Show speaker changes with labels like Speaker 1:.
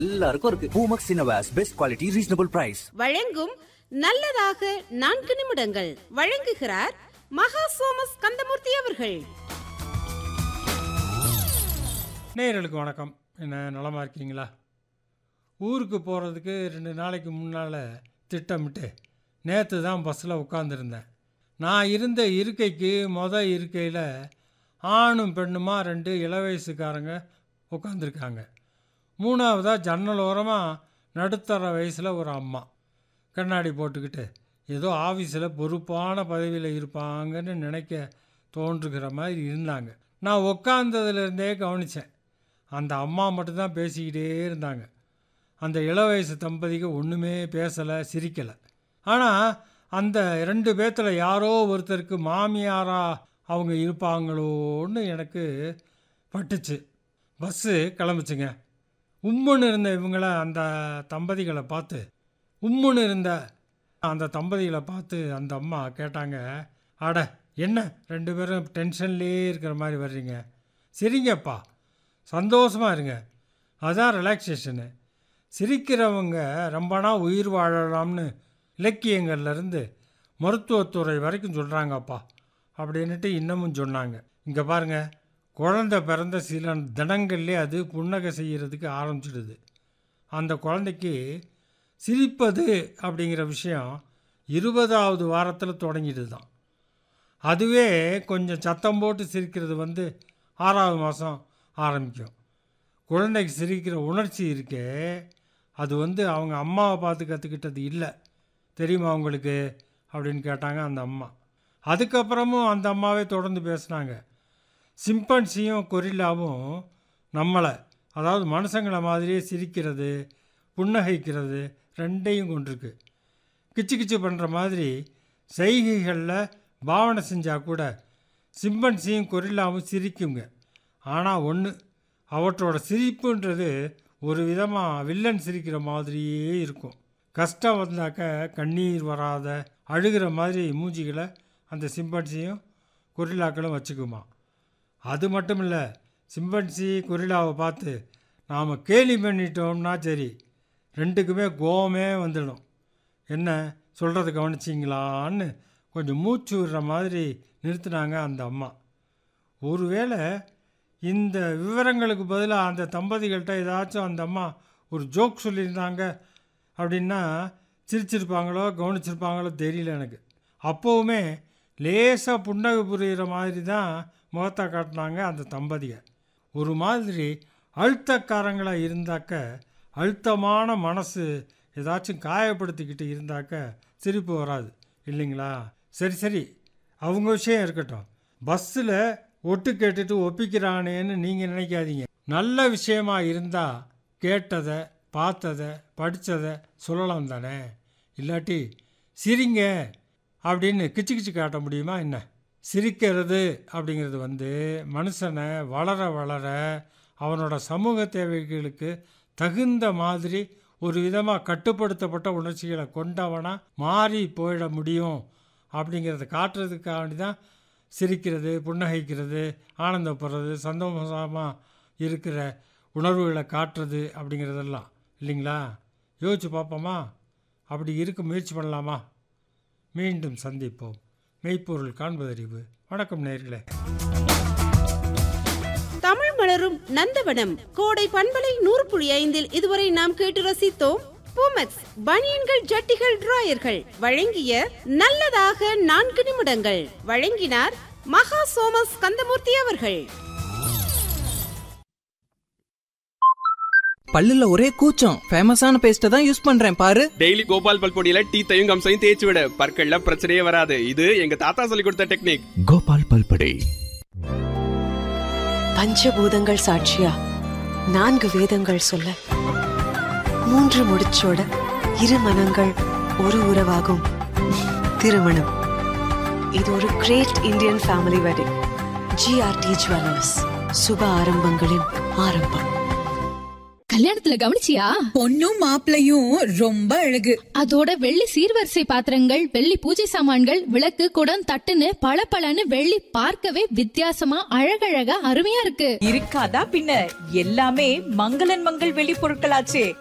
Speaker 1: எல்லாருக்கும் இருக்கு பூமக்ஸ் சினவாஸ் பெஸ்ட் குவாலிட்டி ரீசனபிள் பிரைஸ்
Speaker 2: வழங்கும் நல்லதாக நான்கு நிமிடங்கள் வழங்குகிறார் மகா சோமஸ் கந்தமூர்த்தி அவர்கள்
Speaker 3: நேயர்களுக்கு வணக்கம் என்ன நலமாக இருக்கீங்களா ஊருக்கு போகிறதுக்கு ரெண்டு நாளைக்கு முன்னால் திட்டமிட்டு நேற்று தான் பஸ்ஸில் உட்காந்துருந்தேன் நான் இருந்த இருக்கைக்கு மொத இருக்கையில் ஆணும் பெண்ணுமா ரெண்டு இளவயசுக்காரங்க உட்காந்துருக்காங்க மூணாவதாக ஜன்னல் ஓரமாக நடுத்தர வயசில் ஒரு அம்மா கண்ணாடி போட்டுக்கிட்டு ஏதோ ஆஃபீஸில் பொறுப்பான பதவியில் இருப்பாங்கன்னு நினைக்க தோன்றுகிற மாதிரி இருந்தாங்க நான் உக்காந்ததுலேருந்தே கவனித்தேன் அந்த அம்மா மட்டும்தான் பேசிக்கிட்டே இருந்தாங்க அந்த இளவயசு தம்பதிக்கு ஒன்றுமே பேசலை சிரிக்கலை ஆனால் அந்த ரெண்டு பேர்த்தில் யாரோ ஒருத்தருக்கு மாமியாரா அவங்க இருப்பாங்களோன்னு எனக்கு பட்டுச்சு பஸ்ஸு கிளம்புச்சுங்க உம்முன்னு இருந்த இவங்கள அந்த தம்பதிகளை பார்த்து உம்முன்னு இருந்த அந்த தம்பதிகளை பார்த்து அந்த அம்மா கேட்டாங்க அட என்ன ரெண்டு பேரும் டென்ஷன்லேயே இருக்கிற மாதிரி வர்றீங்க சரிங்கப்பா சந்தோஷமாக இருங்க அதான் ரிலாக்ஸேஷனு சிரிக்கிறவங்க ரொம்ப நாள் உயிர் வாழலாம்னு இலக்கியங்கள்லேருந்து மருத்துவத்துறை வரைக்கும் சொல்கிறாங்கப்பா அப்படின்னுட்டு இன்னமும் சொன்னாங்க இங்கே பாருங்கள் குழந்தை பிறந்த சில தினங்கள்லே அது புன்னகை செய்கிறதுக்கு ஆரம்பிச்சிடுது அந்த குழந்தைக்கு சிரிப்பது அப்படிங்கிற விஷயம் இருபதாவது வாரத்தில் தொடங்கிடுது தான் அதுவே கொஞ்சம் சத்தம் போட்டு சிரிக்கிறது வந்து ஆறாவது மாதம் ஆரம்பிக்கும் குழந்தைக்கு சிரிக்கிற உணர்ச்சி இருக்கே அது வந்து அவங்க அம்மாவை பார்த்து கற்றுக்கிட்டது இல்லை தெரியுமா அவங்களுக்கு அப்படின்னு கேட்டாங்க அந்த அம்மா அதுக்கப்புறமும் அந்த அம்மாவே தொடர்ந்து பேசுனாங்க சிம்பன்சியும் கொரில்லாவும் நம்மளை அதாவது மனுஷங்களை மாதிரியே சிரிக்கிறது புன்னகைக்கிறது ரெண்டையும் கொண்டிருக்கு கிச்சு கிச்சு பண்ணுற மாதிரி செய்கைகளில் பாவனை செஞ்சால் கூட சிம்பன்சியும் கொரில்லாவும் சிரிக்குங்க ஆனால் ஒன்று அவற்றோட சிரிப்புன்றது ஒரு விதமாக வில்லன் சிரிக்கிற மாதிரியே இருக்கும் கஷ்டம் வந்தாக்க கண்ணீர் வராத அழுகிற மாதிரி மூஞ்சிகளை அந்த சிம்பன்சியும் கொரில்லாக்களும் வச்சுக்குமா அது மட்டும் இல்லை சிம்பன்சி கொரில்லாவை பார்த்து நாம் கேலி பண்ணிட்டோம்னா சரி ரெண்டுக்குமே கோவமே வந்துடும் என்ன சொல்கிறத கவனிச்சிங்களான்னு கொஞ்சம் மூச்சு விடுற மாதிரி நிறுத்தினாங்க அந்த அம்மா ஒருவேளை இந்த விவரங்களுக்கு பதிலாக அந்த தம்பதிகள்கிட்ட ஏதாச்சும் அந்த அம்மா ஒரு ஜோக் சொல்லியிருந்தாங்க அப்படின்னா சிரிச்சிருப்பாங்களோ கவனிச்சிருப்பாங்களோ தெரியல எனக்கு அப்போவுமே லேசாக புன்னகை புரிகிற மாதிரி தான் முகத்தை காட்டினாங்க அந்த தம்பதியை ஒரு மாதிரி அழுத்தக்காரங்களாக இருந்தாக்க அழுத்தமான மனசு ஏதாச்சும் காயப்படுத்திக்கிட்டு இருந்தாக்க சிரிப்பு வராது இல்லைங்களா சரி சரி அவங்க விஷயம் இருக்கட்டும் பஸ்ஸில் ஒட்டு கேட்டுட்டு ஒப்பிக்கிறானேன்னு நீங்கள் நினைக்காதீங்க நல்ல விஷயமா இருந்தால் கேட்டதை பார்த்ததை படித்ததை சொல்லலாம் தானே இல்லாட்டி சிரிங்க அப்படின்னு கிச்சு கிச்சு காட்ட முடியுமா என்ன சிரிக்கிறது அப்படிங்கிறது வந்து மனுஷனை வளர வளர அவனோட சமூக தேவைகளுக்கு தகுந்த மாதிரி ஒரு விதமாக கட்டுப்படுத்தப்பட்ட உணர்ச்சிகளை கொண்டவனாக மாறி போயிட முடியும் அப்படிங்கிறத காட்டுறதுக்காண்டி தான் சிரிக்கிறது புன்னகைக்கிறது ஆனந்தப்படுறது சந்தோஷமாக இருக்கிற உணர்வுகளை காட்டுறது அப்படிங்கிறதெல்லாம் இல்லைங்களா யோசிச்சு பார்ப்போமா அப்படி இருக்க முயற்சி பண்ணலாமா மீண்டும் சந்திப்போம் மெய்ப்பொருள் காண்பதறிவு வணக்கம் நேர்களே
Speaker 2: தமிழ் மலரும் நந்தவனம் கோடை பண்பலை நூறு புள்ளி ஐந்தில் இதுவரை நாம் கேட்டு ரசித்தோம் பூமெக்ஸ் பனியன்கள் ஜட்டிகள் டிராயர்கள் வழங்கிய நல்லதாக நான்கு நிமிடங்கள் வழங்கினார் மகா சோமஸ் கந்தமூர்த்தி அவர்கள்
Speaker 4: பல்லுல ஒரே கூச்சம் ஃபேமஸான பேஸ்ட்டை தான் யூஸ் பண்றேன் பாரு
Speaker 5: டெய்லி கோபால் பல்பொடியில டீத்தையும் கம்சையும் தேய்ச்சி விட பற்கள்ல பிரச்சனையே வராது இது எங்க தாத்தா சொல்லி கொடுத்த டெக்னிக்
Speaker 6: கோபால் பல்படை
Speaker 7: பஞ்சபூதங்கள் சாட்சியா நான்கு வேதங்கள் சொல்ல மூன்று முடிச்சோட இரு மனங்கள் ஒரு உறவாகும் திருமணம் இது ஒரு great Indian family wedding GRT jewellers சுப ஆரம்பங்களின் ஆரம்பம்
Speaker 6: கல்யாணத்துல கவனிச்சியா
Speaker 8: பொண்ணும் மாப்பிளையும் ரொம்ப அழகு
Speaker 6: அதோட வெள்ளி சீர்வரிசை பாத்திரங்கள் வெள்ளி பூஜை சாமான்கள் விளக்கு குடம் தட்டுன்னு பளபளன்னு வெள்ளி பார்க்கவே வித்தியாசமா அழகழகா அருமையா இருக்கு
Speaker 9: இருக்காதா பின்ன எல்லாமே மங்களன் மங்கள் வெளி பொருட்களாச்சே